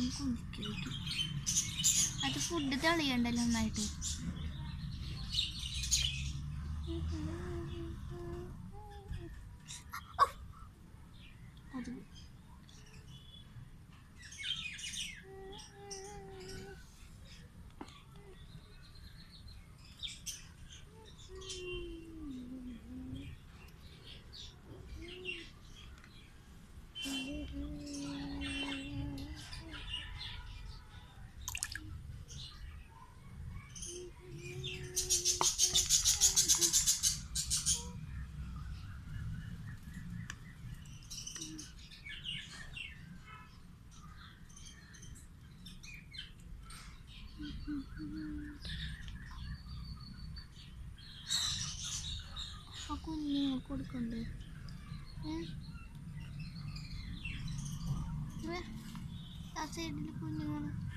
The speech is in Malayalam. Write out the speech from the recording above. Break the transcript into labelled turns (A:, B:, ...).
A: അതും കുടിക്കും അത് ഫുഡ് തെളിയണ്ടല്ലോ നന്നായിട്ട് അത് ആ കുഞ്ഞുങ്ങൾ കൊടുക്കണ്ടേ ഏ? ദേ, ആ സൈഡിൽ കുഞ്ഞുങ്ങൾ